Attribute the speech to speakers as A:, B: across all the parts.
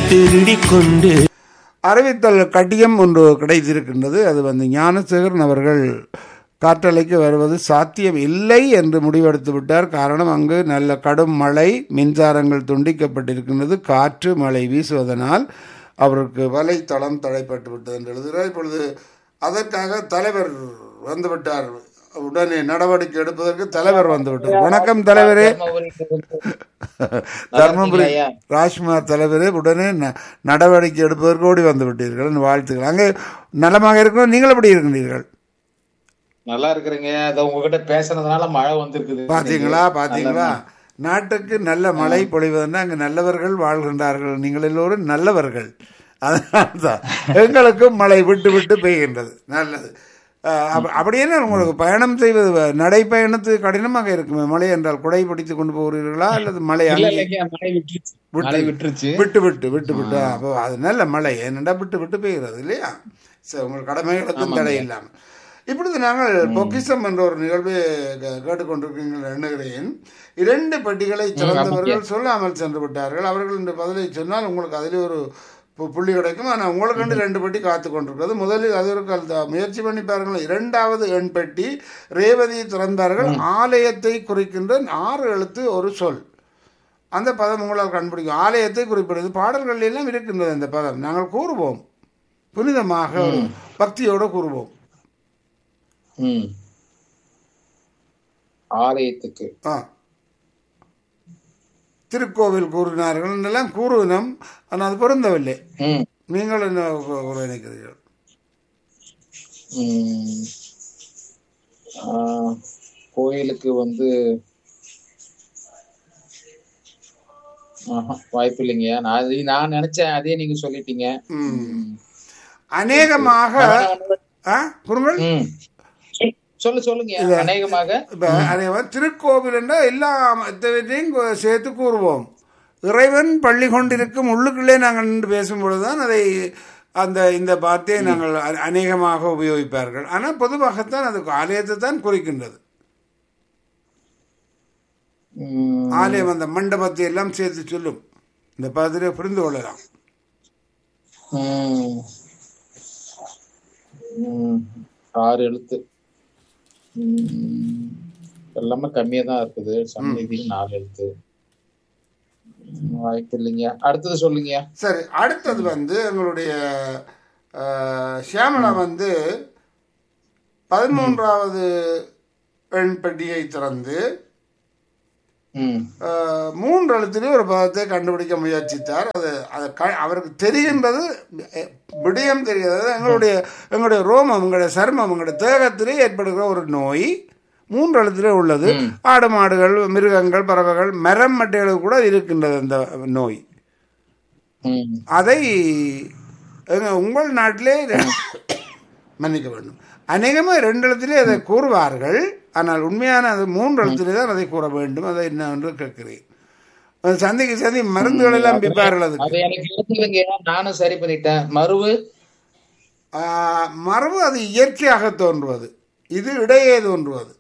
A: திருடிக் கொண்டு
B: அறிவித்தல் கட்டியம் ஒன்று கிடைத்திருக்கின்றது அது வந்து ஞானசேகரன் அவர்கள் காற்றலைக்கு வருவது சாத்தியம் இல்லை என்று முடிவெடுத்து விட்டார் காரணம் அங்கு நல்ல கடும் மழை மின்சாரங்கள் துண்டிக்கப்பட்டிருக்கின்றது காற்று மழை வீசுவதனால் அவருக்கு வலைத்தளம் தடைப்பட்டு விட்டது என்று எழுதுகிறார் இப்பொழுது அதற்காக தலைவர் வந்துவிட்டார் உடனே நடவடிக்கை எடுப்பதற்கு தலைவர் வந்துவிட்டார் வணக்கம் தலைவரே தர்மபுரி
C: ஐயா.
B: ராஜ்குமார் தலைவரே உடனே ந- நடவடிக்கை எடுப்பதற்கு ஓடி வந்து விட்டீர்கள் வாழ்த்துக்கள் அங்கே நலமாக இருக்கணும் நீங்கள் எப்படி இருக்கின்றீர்கள்
C: நல்லா இருக்கிறீங்க அத உங்ககிட்ட பேசுனதுனால மழை வந்திருக்குது
B: பாத்தீங்களா பாத்தீங்களா நாட்டுக்கு நல்ல மழை பொழிவதுன்னா அங்கு நல்லவர்கள் வாழ்கின்றார்கள் நீங்கள் எல்லோரும் நல்லவர்கள் அதனால்தான் எங்களுக்கும் மழை விட்டு விட்டு பெய்கின்றது நல்லது அஹ், அப்ப- அப்படியே உங்களுக்கு பயணம் செய்வது வ- நடைப்பயணத்து கடினமாக இருக்குமே மழை என்றால் குடை பிடித்து கொண்டு போகிறீர்களா அல்லது மழை
C: இல்ல
B: அங்கே
C: இல்லைங்க மழை விட்டுருச்சு மழை விட்டுருச்சு
B: விட்டு விட்டு விட்டு விட்டு அப்போ அது நல்ல மழை என்னடா விட்டு விட்டு பெய்கிறது இல்லையா சரி உங்கள் கடமைகளுக்கும் தடை இல்லாமல் இப்பொழுது நாங்கள் பொக்கிஷம் என்ற ஒரு நிகழ்வை கே- கேட்டுக்கொண்டிருக்கீங்கள் எண்ணுகிறேன் இரண்டு பெட்டிகளை திறந்தவர்கள் சொல்லாமல் சென்று விட்டார்கள் அவர்கள் இந்த பதிலை சொன்னால் உங்களுக்கு அதில் ஒரு பு- புள்ளி கிடைக்கும் ஆனால் உங்களுக்கு வந்து ரெண்டு பெட்டி காத்து கொண்டிருக்கிறது முதலில் அது ஒரு கல் தான். முயற்சி பண்ணி பாருங்கள் இரண்டாவது எண் பெட்டி ரேவதி திறந்தார்கள் ஆலயத்தை குறிக்கின்ற ஆறு எழுத்து ஒரு சொல் அந்த பதம் உங்களால் கண்டுபிடிக்கும் ஆலயத்தை குறிப்பிடுது பாடல்கள் எல்லாம் இருக்கின்றது அந்த பதம் நாங்கள் கூறுவோம் புனிதமாக பக்தியோடு கூறுவோம்
C: ம். ஆலயத்துக்கு
B: ஆ திருக்கோவில் கூறினார்கள் என்றெல்லாம் கூறுவினம் ஆனால் அது பொருந்தவில்லை
C: ம்.
B: நீங்கள் என்ன கூ- கூற நினைக்கிறீர்கள்
C: ம். ஆ, கோயிலுக்கு வந்து ஆஹா, வாய்ப்பு இல்லைங்க நான் அது- நான் நினைச்சேன் அதே நீங்க சொல்லிட்டீங்க
B: ம். அநேகமாக ஆ குறுங்கள்
C: ம். சொல்- சொல்லு சொல்லுங்க அநேகமாக
B: இப்போ அதே திருக்கோவில் என்றால் எல்லா மற்றவற்றையும் கு- சேர்த்து கூறுவோம் இறைவன் பள்ளி கொண்டிருக்கும் உள்ளுக்குள்ளே நாங்கள் நின்று பேசும்பொழுது தான் அதை அந்த இந்த வார்த்தையை நாங்கள் அ- அநேகமாக உபயோகிப்பார்கள் ஆனால் பொதுவாகத்தான் அது ஆலயத்தை தான் குறிக்கின்றது
C: ம்.
B: ஆலயம் அந்த மண்டபத்தை எல்லாம் சேர்த்து சொல்லும் இந்த பதத்திலே புரிந்து கொள்ளலாம்
C: ம். ம். ஆறு எழுத்து ம். எல்லாமே கம்மியா தான் இருக்குது சந்நிதி நாலு எழுத்து ம், வாய்ப்பு இல்லைங்க அடுத்தது சொல்லுங்க
B: சரி அடுத்தது வந்து எங்களுடைய அஹ், ஷியாமளா வந்து பதிமூன்றாவது பெண் பெட்டியை திறந்து
C: ம்
B: அஹ், மூன்று எழுத்திலே ஒரு பதத்தை கண்டுபிடிக்க முயற்சித்தார் அது அது க அவருக்கு தெரிகின்றது அஹ், விடயம் தெரிகிறது எங்களுடைய எங்களுடைய ரோமம் எங்களுடைய சர்மம் எங்களுடைய தேகத்திலே ஏற்படுகிற ஒரு நோய் மூன்று எழுத்திலே உள்ளது ஆடு மாடுகள் மிருகங்கள் பறவைகள் மரம் மட்டைகளுக்கு கூட இருக்கின்றது அந்த நோய்
C: ம்
B: அதை எங்க- உங்கள் நாட்டிலே மன்னிக்க வேண்டும் அநேகமாக ரெண்டு இடத்திலே அதை கூறுவார்கள் ஆனால் உண்மையான அது மூன்று இடத்திலே தான் அதை கூற வேண்டும் அதை என்ன என்று கேட்கிறேன் அது சந்தைக்கு சந்தை மருந்துகள் எல்லாம் விற்பார்கள் அதுக்கு
C: அது எனக்கு இருக்குதுங்க நானும் சரி பண்ணிட்டேன் மறுவு
B: ஆஹ், மரபு அது இயற்கையாக தோன்றுவது இது இடையே தோன்றுவது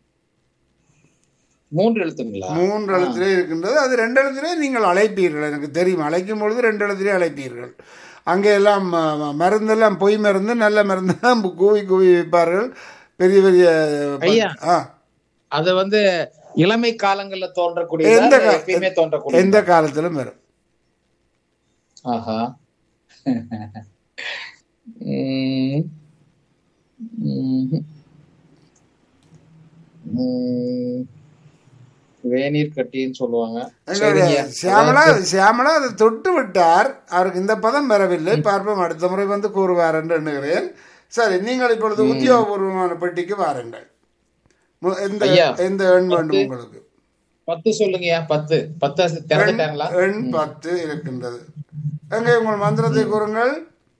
C: மூன்று எழுத்துங்களா
B: மூன்று எழுத்திலே இருக்கின்றது அது ரெண்டு எழுத்திலே நீங்கள் அழைப்பீர்கள் எனக்கு தெரியும் அழைக்கும் பொழுது ரெண்டு எழுத்திலே அழைப்பீர்கள் அங்கே எல்லாம் ம- ம- மருந்தெல்லாம் பொய் மருந்து நல்ல மருந்து தான் கூவி கூவி வைப்பார்கள் பெரிய பெரிய
C: ஐயா.
B: ஆ
C: அது வந்து இளமை காலங்கள்ல
B: எந்த
C: தோன்றக்கூடிய
B: கா-
C: எப்பயுமே தோன்றக்கூடிய
B: எந்த காலத்திலும் வரும்
C: ஆஹா ம். ம்ஹும். ம். வேநீர் கட்டின்னு சொல்லுவாங்க
B: எங்களுடைய
C: சரிங்க.
B: சியாமலா சியாமலா அதை தொட்டு விட்டார் அவருக்கு இந்த பதம் வரவில்லை பார்ப்போம் அடுத்த முறை வந்து கூறுவார் என்று எண்ணுகிறேன் சரி நீங்கள் இப்பொழுது உத்தியோகபூர்வமான பெட்டிக்கு வாருங்கள் மு- எந்த
C: ஐயா.
B: எந்த எண் வேண்டும் உங்களுக்கு
C: பத்து சொல்லுங்கய்யா பத்து பத்து திறந்துட்டாங்களா
B: எண் பத்து இருக்கின்றது எங்கே உங்கள் மந்திரத்தை கூறுங்கள்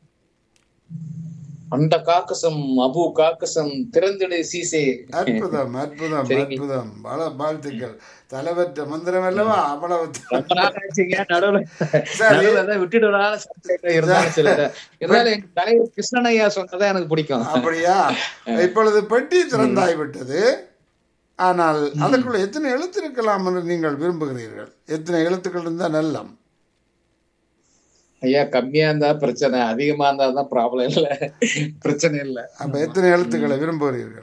C: அந்த காக்கசம் அபு காக்கசம் திறந்துடு சீசே
B: அற்புதம் அற்புதம்
C: சரிங்க.
B: அற்புதம் பல வாழ்த்துக்கள் தலைவற்ற மந்திரம் அல்லவா அவ்வளவு
C: ரொம்ப நாள் ஆச்சுங்க நடுவுல
B: சரி.
C: நடுவுல தான் விட்டுடுறால இருந்தாலும் சொல்லிட்டேன் இருந்தாலும் எங்க தலைவர் கிருஷ்ணனையா சொன்னதான் எனக்கு பிடிக்கும்
B: அப்படியா இப்பொழுது பெட்டி திறந்தாய் விட்டது ஆனால் அதற்குள்ள எத்தனை எழுத்து இருக்கலாம் என்று நீங்கள் விரும்புகிறீர்கள் எத்தனை எழுத்துக்கள் இருந்தால் நல்லம்
C: ஐயா கம்மியா இருந்தா பிரச்சனை அதிகமா இருந்தா தான் ப்ராப்ளம் இல்ல பிரச்சனை இல்ல
B: அப்ப எத்தனை எழுத்துக்களை விரும்புகிறீர்கள்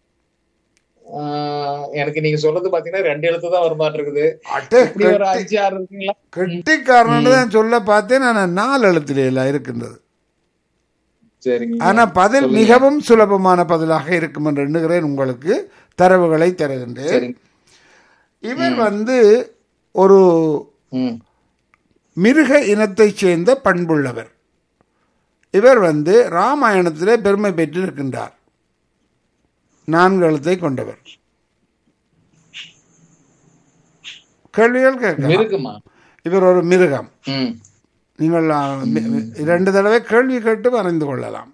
C: ஆஹ் எனக்கு நீங்க சொல்றது பாத்தீங்கன்னா ரெண்டு எழுத்து தான் வருமாட்டு இருக்குது
B: அட்டே
C: இப்படி ஒரு அஞ்சு ஆறு இருக்குங்களா
B: கெட்டிக்காரன் தான் சொல்ல பார்த்தேன் நான் நாலு எழுத்துல எல்லாம் இருக்கின்றது
C: சரிங்க
B: ஆனா பதில் மிகவும் சுலபமான பதிலாக இருக்கும் என்று எண்ணுகிறேன் உங்களுக்கு தரவுகளை தருகின்றேன்
C: சரிங்க
B: இவர் வந்து ஒரு
C: ம்
B: மிருக இனத்தைச் சேர்ந்த பண்புள்ளவர் இவர் வந்து ராமாயணத்திலே பெருமை பெற்றிருக்கின்றார் நான்கு எழுத்தை கொண்டவர் கேள்விகள் கேட்கலாம்
C: மிருகமா
B: இவர் ஒரு மிருகம்
C: ம்
B: நீங்கள் ஆ, மி- மி- இரண்டு தடவை கேள்வி கேட்டு அறிந்து கொள்ளலாம்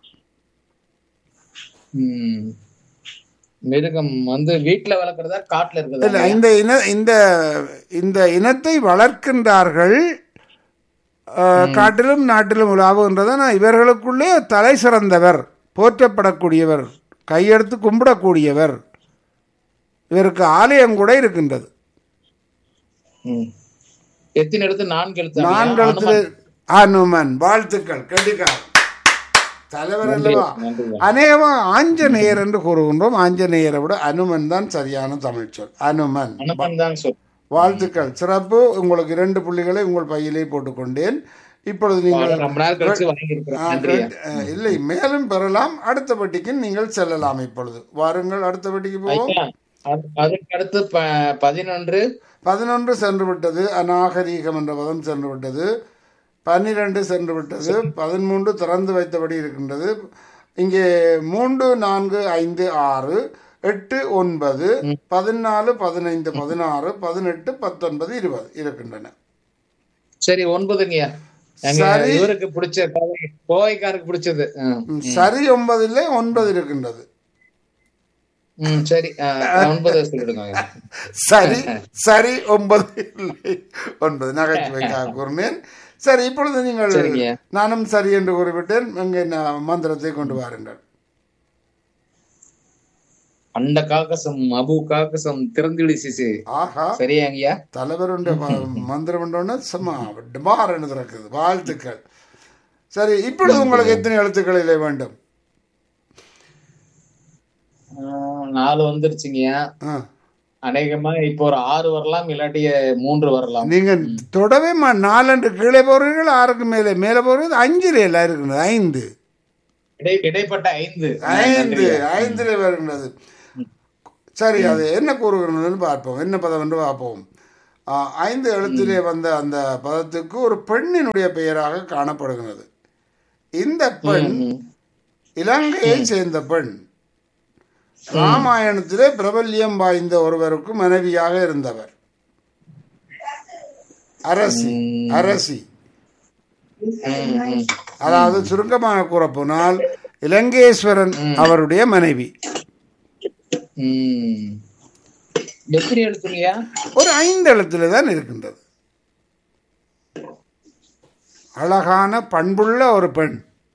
C: ம். மிருகம் வந்து வீட்டுல வளர்க்கறதா காட்டுல
B: இல்ல
C: இருக்குதா
B: இந்த இன இந்த இந்த இனத்தை வளர்க்கின்றார்கள் ஆ, காட்டிலும் நாட்டிலும் உலாவுகின்றதான் இவர்களுக்குள்ளே தலை சிறந்தவர் போற்றப்படக்கூடியவர் கையெடுத்து கும்பிடக்கூடியவர் இவருக்கு ஆலயம் கூட இருக்கின்றது
C: ம். எத்தனை எழுத்து நான்கு எழுத்து
B: நான்கு எழுத்துல அனுமன் வாழ்த்துக்கள் கண்டிக்கார் தலைவர் அல்லவா
C: நன்றி
B: அநேகமா ஆஞ்சநேயர் என்று கூறுகின்றோம் ஆஞ்சநேயரை விட அனுமன் தான் சரியான தமிழ் சொல் அனுமன்
C: அனுமன் தான் சொல்
B: வாழ்த்துக்கள் சிறப்பு உங்களுக்கு இரண்டு புள்ளிகளை உங்கள் பையிலே போட்டுக்கொண்டேன் இப்பொழுது நீங்கள்
C: ரொம்ப நேரம் கழிச்சு வாங்கி இருக்கிறேன் நன்றி
B: அஹ், இல்லை மேலும் பெறலாம் அடுத்த பெட்டிக்கு நீங்கள் செல்லலாம் இப்பொழுது வாருங்கள் அடுத்த பெட்டிக்கு போவோம்
C: ஐயா, அது- அதுக்கு அடுத்து ப- பதினொன்று
B: பதினொன்று சென்று விட்டது அநாகரீகம் என்ற பதம் சென்று விட்டது பன்னிரண்டு சென்று விட்டது பதிமூன்று திறந்து வைத்தபடி இருக்கின்றது இங்கே மூன்று நான்கு ஐந்து ஆறு எட்டு ஒன்பது பதினாலு பதினைந்து பதினாறு பதினெட்டு பத்தொன்பது இருபது இருக்கின்றன
C: சரி ஒன்பதுங்கய்யா எங்க
B: சரி.
C: இவருக்கு பிடிச்ச கோவை- கோவைக்காருக்கு பிடிச்சது ம்.
B: ம், சரி ஒன்பதிலே ஒன்பது இருக்கின்றது
C: ம் சரி ஆ, ஒன்பது சொல்லிடுங்க ஐயா.
B: சரி சரி ஒன்பது இல்லை ஒன்பது நகைச்சுவைக்காக கூறினேன் சரி இப்பொழுது நீங்கள்
C: சரிங்க.
B: நானும் சரி என்று கூறிவிட்டேன் இங்கே நான் மந்திரத்தை கொண்டு வாருங்கள்
C: அண்ட காக்கசம் அபு காக்கசம் திறந்துடு சிசு
B: ஆஹா
C: சரியாங்கய்யா
B: தலைவருடைய ம- மந்திரம் என்றோன்னு சும்மா டிமார் என்று திறக்குது வாழ்த்துக்கள் சரி இப்பொழுது உங்களுக்கு எத்தனை எழுத்துக்களிலே வேண்டும்
C: ஆ, நாலு வந்துருச்சுங்கய்யா
B: ஆ.
C: அநேகமா இப்போ ஒரு ஆறு வரலாம் இல்லாட்டி மூன்று வரலாம்
B: நீங்க தொடவே மா நாலன்று கீழே போறீர்கள் ஆறுக்கு மேலே மேலே போறது அஞ்சுல எல்லாம் இருக்கிறது ஐந்து
C: இடை இடைப்பட்ட ஐந்து
B: ஐந்து ஐந்திலே வருகின்றது சரி அது என்ன கூறுகிறதுன்னு பார்ப்போம் என்ன பதம் என்று பார்ப்போம் ஆ, ஐந்து எழுத்திலே வந்த அந்த பதத்துக்கு ஒரு பெண்ணினுடைய பெயராக காணப்படுகிறது இந்த பெண்
C: ம்.
B: இலங்கையை சேர்ந்த பெண் ராமாயணத்திலே பிரபல்யம் வாய்ந்த ஒருவருக்கு மனைவியாக இருந்தவர் அரசி அரசி
C: ம், ம்.
B: அதாவது சுருக்கமாக கூறப்போனால் இலங்கேஸ்வரன் அவருடைய மனைவி
C: ம். எப்படி எடுத்துங்கய்யா
B: ஒரு ஐந்து எழுத்துல தான் இருக்கின்றது அழகான பண்புள்ள ஒரு பெண்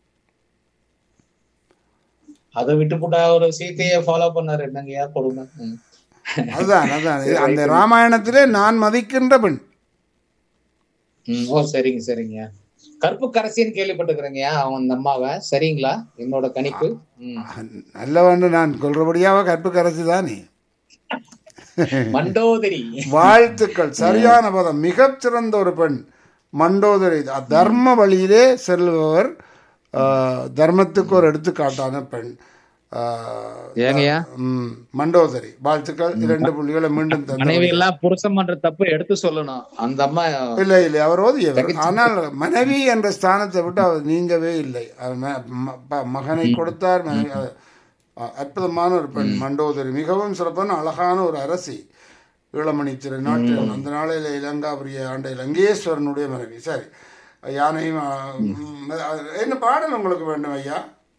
C: அதை விட்டு போட்டா ஒரு சீத்தைய ஃபாலோ பண்ணாரு என்னங்கய்யா கொடுமை ம்.
B: அதுதான் அதுதான் இது அந்த ராமாயணத்திலே நான் மதிக்கின்ற பெண்
C: ம், ஓ சரிங்க சரிங்க கருப்பு கரசின்னு கேள்விப்பட்டுக்கிறேங்கய்யா அவன் அந்த அம்மாவை சரிங்களா என்னோட கணிப்பு ம்.
B: நல்லவன்னு நான் சொல்றபடியாக கற்பு கரைச்சி தானே
C: மண்டோதரி
B: வாழ்த்துக்கள் சரியான பதம் மிகச் சிறந்த ஒரு பெண் மண்டோதரி அ- தர்ம வழியிலே செல்பவர் ஆ, தர்மத்துக்கு ஒரு எடுத்துக்காட்டான பெண் ஆ,
C: ஏங்கய்யா
B: ம், மண்டோதரி வாழ்த்துக்கள் இரண்டு புள்ளிகளை மீண்டும் தந்த
C: மனைவி எல்லாம் புருஷன் பண்ற தப்பு எடுத்து சொல்லணும் அந்த அம்மா
B: இல்லை இல்லை அவர் ஓதியவர் ஆனால் மனைவி என்ற ஸ்தானத்தை விட்டு அவர் நீங்கவே இல்லை அவர் ம- ம- ப- மகனை கொடுத்தார் மனைவி அது- அ- அற்புதமான ஒரு பெண் மண்டோதரி மிகவும் சிறப்பான அழகான ஒரு அரசி ஈழமணி திரு நாட்டில் அந்த நாளில் இலங்காபுரிய ஆண்ட இலங்கேஸ்வரனுடைய மனைவி சரி யானையும் அ, ம், அது- என்ன பாடல் உங்களுக்கு வேண்டும் ஐயா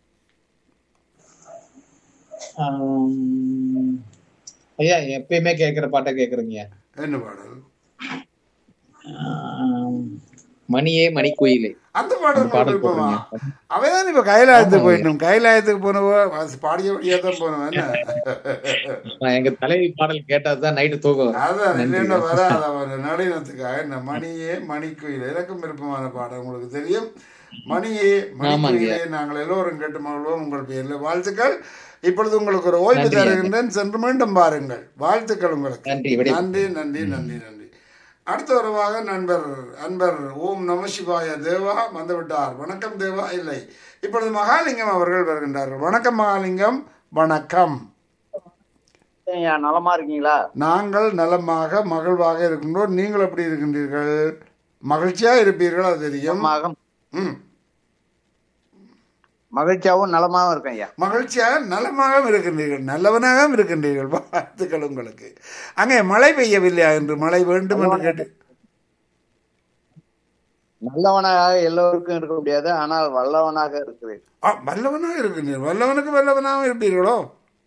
C: ஆம், ஐயா எப்பயுமே கேக்குற பாட்டை கேக்குறீங்க
B: என்ன பாடல்
C: மணியே மணிக்குயிலே
B: அந்த பாடல்
C: அந்த பாடல்
B: உங்களுக்கு விருப்பமா
C: போட்டுருங்க.
B: அவதான் இப்ப கைலாயத்துக்கு
C: ஆமாங்க.
B: போயிட்டோம் கைலாயத்துக்கு போனவோ பாடியபடியா தான் போனோம் என்ன
C: நான் எங்க தலைவி பாடல் கேட்டாதான் நைட்டு தூக்கம் வரும்.
B: அதான்
C: நன்றி.
B: இல்லைன்னா வராத ஒரு நளினத்துக்காக இந்த மணியே மணிக்குயில் எனக்கும் விருப்பமான பாடம் உங்களுக்கு தெரியும் மணியே மணிக்குயிலே நாங்கள் எல்லோரும் கேட்டு மகிழ்வோம் உங்கள் பேரில் வாழ்த்துக்கள் இப்பொழுது உங்களுக்கு ஒரு ஓய்வு
C: நன்றி.
B: தருகின்றேன் சென்று மீண்டும் பாருங்கள் வாழ்த்துக்கள் உங்களுக்கு
C: நன்றி விடை
B: நன்றி நன்றி நன்றி நன்றி அடுத்த உறவாக நண்பர் அன்பர் ஓம் நம சிவாய தேவா வந்துவிட்டார் வணக்கம் தேவா இல்லை இப்பொழுது மகாலிங்கம் அவர்கள் வருகின்றார்கள் வணக்கம் மகாலிங்கம் வணக்கம்
A: ஐயா நலமா இருக்கீங்களா
B: நாங்கள் நலமாக மகிழ்வாக இருக்கின்றோம் நீங்கள் எப்படி இருக்கின்றீர்கள் மகிழ்ச்சியா இருப்பீர்கள் அது தெரியும்
A: மகம்
B: ம்
A: மகிழ்ச்சியாவும் நலமாவும் இருக்கேன் ஐயா
B: மகிழ்ச்சியாக நலமாகவும் இருக்கின்றீர்கள் நல்லவனாகவும் இருக்கின்றீர்கள் வாழ்த்துக்கள் உங்களுக்கு அங்கே மழை பெய்யவில்லையா என்று மழை வேண்டும் என்று கேட்டு
A: நல்லவனாக எல்லோருக்கும் இருக்க முடியாது ஆனால் வல்லவனாக இருக்கிறேன்
B: ஆ, வல்லவனாக இருக்கின்றீர்கள் வல்லவனுக்கு வல்லவனாகவும் இருப்பீர்களோ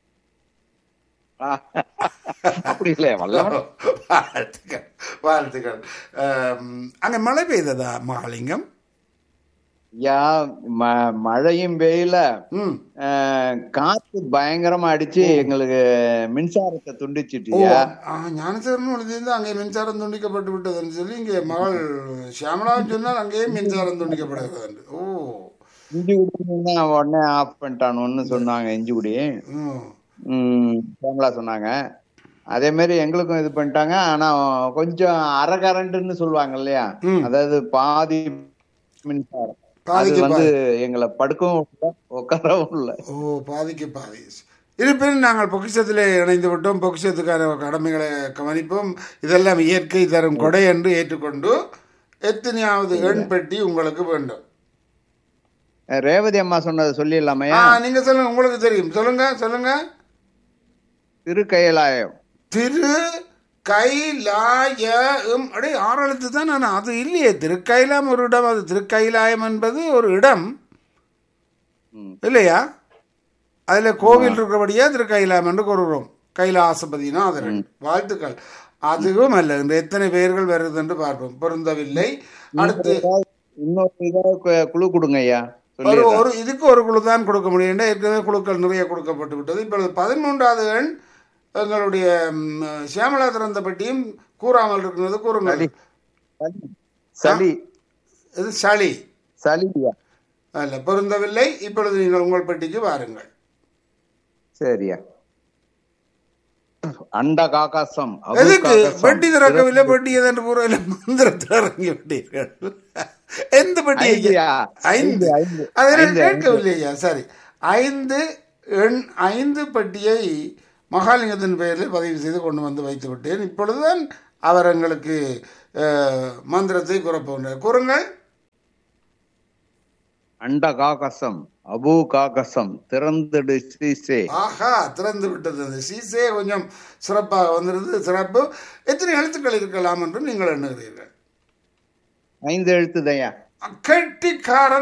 A: அப்படி இல்லை வல்லவன்
B: வாழ்த்துக்கள் வாழ்த்துக்கள் ஆம், அங்கே மழை பெய்ததா மகாலிங்கம்
A: ஐயா ம- மழையும் பெய்யல
B: ம்
A: அஹ், காத்து பயங்கரமா அடிச்சு எங்களுக்கு மின்சாரத்தை
B: ஓ
A: துண்டிச்சிட்டியா
B: ஆ, ஞானசேகரன் எழுதியிருந்து அங்கே மின்சாரம் துண்டிக்கப்பட்டு விட்டதுன்னு சொல்லி இங்கே மகள் சியாமலாவும் சொன்னால் அங்கேயே மின்சாரம் துண்டிக்கப்படுகிறது என்று. ஓ
A: இஞ்சி குடி உடனே ஆஃப் பண்ணிட்டானுன்னு சொன்னாங்க இஞ்சி குடி
B: ம்
A: ம், கேமரா சொன்னாங்க அதே மாதிரி எங்களுக்கும் இது பண்ணிட்டாங்க ஆனா கொஞ்சம் அரை கரண்ட்னு சொல்லுவாங்க இல்லையா
B: ம்.
A: அதாவது பாதி மின்சாரம் அது
B: பாதிக்கு
A: வந்து எங்களை படுக்கவும் இல்லை உட்காரவும் இல்லை
B: ஓ பாதிக்கு பாதி இருப்பினும் நாங்கள் பொக்கிஷத்திலே இணைந்து விட்டோம் பொக்கிஷத்துக்கான கடமைகளை கவனிப்போம் இதெல்லாம் இயற்கை தரும் கொடை என்று ஏற்றுக்கொண்டு எத்தனையாவது எண் பெட்டி உங்களுக்கு வேண்டும்
A: ரேவதி அம்மா சொன்னதை
B: ஆ
A: சொல்லிடலாமையா
B: நீங்க சொல்லுங்க உங்களுக்கு தெரியும் சொல்லுங்க சொல்லுங்க
A: திருக்கயலாயம்
B: திரு கைலாயம் அடே ஆறு எழுத்து தான் நான் அது இல்லையே திருக்கைலாயம் ஒரு இடம் அது திருக்கைலாயம் என்பது ஒரு இடம்
A: ம்.
B: இல்லையா அதுல கோவில் இருக்கிறபடியா திருக்கைலாயம் என்று கூறுகிறோம் கைலாசபதிநாதரன் வாழ்த்துக்கள் அதுவும் அல்ல இந்த எத்தனை பெயர்கள் வருது என்று பார்ப்போம் பொருந்தவில்லை அடுத்து
A: இன்னொரு இதாக கு- குழு கொடுங்க ஐயா
B: ஒரு
A: சொல்லி
B: ஒரு இதுக்கு ஒரு குழு தான் கொடுக்க முடியும் ஏற்கனவே குழுக்கள் நிறைய கொடுக்கப்பட்டு விட்டது இப்பொழுது பதிமூன்றாவது எண் எங்களுடைய ம், சியாமலா திறந்த பெட்டியும் கூறாமல் இருக்கிறது கூறுங்கள்
A: சளி
B: இது சளி
A: சளி ஐயா
B: அல்ல பொருந்தவில்லை இப்பொழுது நீங்கள் உங்கள் பெட்டிக்கு வாருங்கள்
A: சரியா அண்ட காக்காசம் அபு
B: எதுக்கு
A: காக்காசம்.
B: பெட்டி திறக்கவில்லை பெட்டி எதென்று கூறவில்லை மந்திரத்தில் இறங்கி விட்டீர்கள் எந்த பெட்டி ஐயா?
A: ஐந்துயா?
B: ஐந்து
A: ஐந்து, ஐந்து.
B: அதை நான்
A: ஐந்து,
B: கேட்கவில்லை ஐயா சரி ஐந்து எண் ஐந்து பெட்டியை மகாலிங்கத்தின் பெயரில் பதிவு செய்து கொண்டு வந்து வைத்து விட்டேன் இப்பொழுதுதான் அவர் எங்களுக்கு அஹ், மந்திரத்தை கூறப்போகிறார் கூறுங்கள்
A: அண்ட காகசம் அபு காகசம் திறந்துடு ஸ்ரீசே
B: ஆஹா திறந்து விட்டது அந்த சீசே கொஞ்சம் சிறப்பாக வந்திருந்தது சிறப்பு எத்தனை எழுத்துக்கள் இருக்கலாம் என்று நீங்கள் எண்ணுகிறீர்கள்
A: ஐந்து எழுத்துதையா
B: கெட்டிக்காரன்